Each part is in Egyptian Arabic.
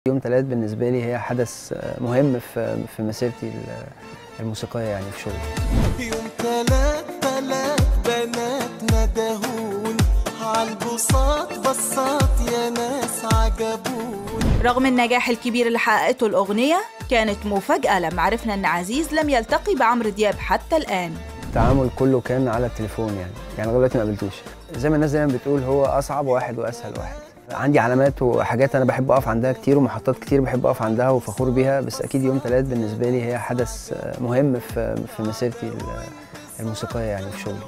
يوم تلات بالنسبة لي هي حدث مهم في في مسيرتي الموسيقية يعني في شغلي يوم تلات تلات بنات ندهون عالبساط بساط يا ناس عجبون رغم النجاح الكبير اللي حققته الأغنية كانت مفاجأة لما عرفنا إن عزيز لم يلتقي بعمرو دياب حتى الآن التعامل كله كان على التليفون يعني يعني لغاية دلوقتي ما قابلتوش زي ما الناس دايما بتقول هو أصعب واحد وأسهل واحد عندي علامات وحاجات انا بحب اقف عندها كتير ومحطات كتير بحب اقف عندها وفخور بيها بس اكيد يوم تلات بالنسبه لي هي حدث مهم في في مسيرتي الموسيقيه يعني في شغلي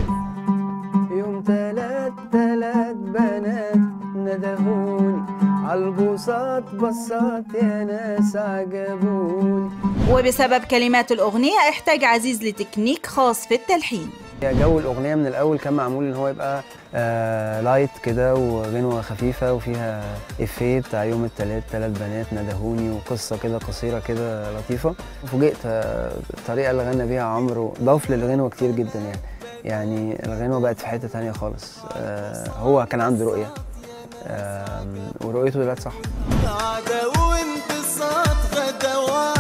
يوم تلات تلات بنات ندهوني عالبساط بساط يا ناس عجبوني وبسبب كلمات الأغنية احتاج عزيز لتكنيك خاص في التلحين جو الاغنيه من الاول كان معمول ان هو يبقى آه لايت كده وغنوه خفيفه وفيها افيه بتاع يوم التلات تلات بنات ندهوني وقصه كده قصيره كده لطيفه فوجئت آه الطريقه اللي غنى بيها عمرو ضاف للغنوه كتير جدا يعني يعني الغنوه بقت في حته تانية خالص آه هو كان عنده رؤيه آه ورؤيته دلوقتي صح عدا وانبساط غدا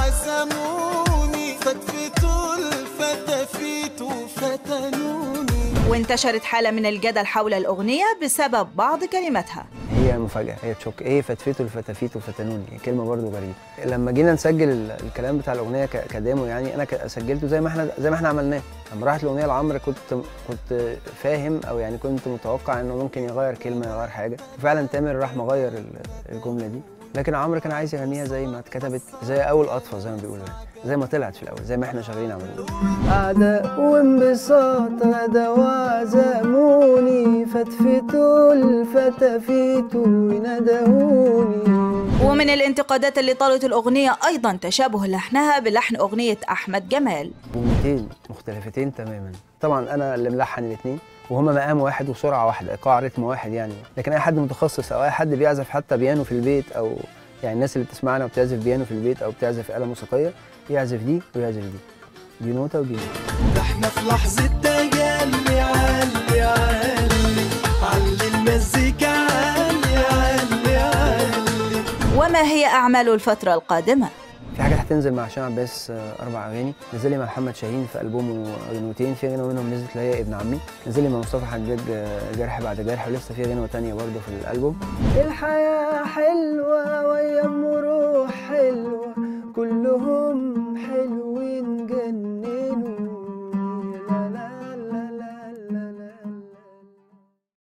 وعزموني فتفتوا الفتافيت وفتنوني وانتشرت حالة من الجدل حول الأغنية بسبب بعض كلماتها هي مفاجأة هي تشوك ايه فتفتوا الفتافيت وفتنوني كلمة برضو غريبة لما جينا نسجل الكلام بتاع الأغنية كديمو يعني أنا سجلته زي ما احنا زي ما احنا عملناه لما راحت الأغنية لعمرو كنت كنت فاهم أو يعني كنت متوقع إنه ممكن يغير كلمة يغير حاجة فعلا تامر راح مغير الجملة دي لكن عمرو كان عايز يغنيها زي ما اتكتبت زي اول قطفه زي ما بيقولوا يعني زي ما طلعت في الاول زي ما احنا شغالين عملنا قعدة وانبساط غدا وعزموني فتفتوا الفتافيت وندهوني ومن الانتقادات اللي طالت الأغنية أيضا تشابه لحنها بلحن أغنية أحمد جمال جملتين مختلفتين تماما طبعا أنا اللي ملحن الاثنين وهما مقام واحد وسرعه واحده ايقاع رتم واحد يعني لكن اي حد متخصص او اي حد بيعزف حتى بيانو في البيت او يعني الناس اللي بتسمعنا وبتعزف بيانو في البيت او بتعزف آلة موسيقيه يعزف دي ويعزف دي دي نوته ودي نوته ده احنا في لحظه تجلي علي علي علي المزيكا علي علي علي وما هي أعمال الفترة القادمة؟ في حاجات هتنزل مع هشام عباس اربع اغاني نزل لي مع محمد شاهين في البومه غنوتين في غنوه منهم نزلت اللي هي ابن عمي نزل لي مع مصطفى حجاج جرح بعد جرح ولسه في غنوه تانية برضه في الالبوم الحياه حلوه ويا روح حلوه كلهم حلوه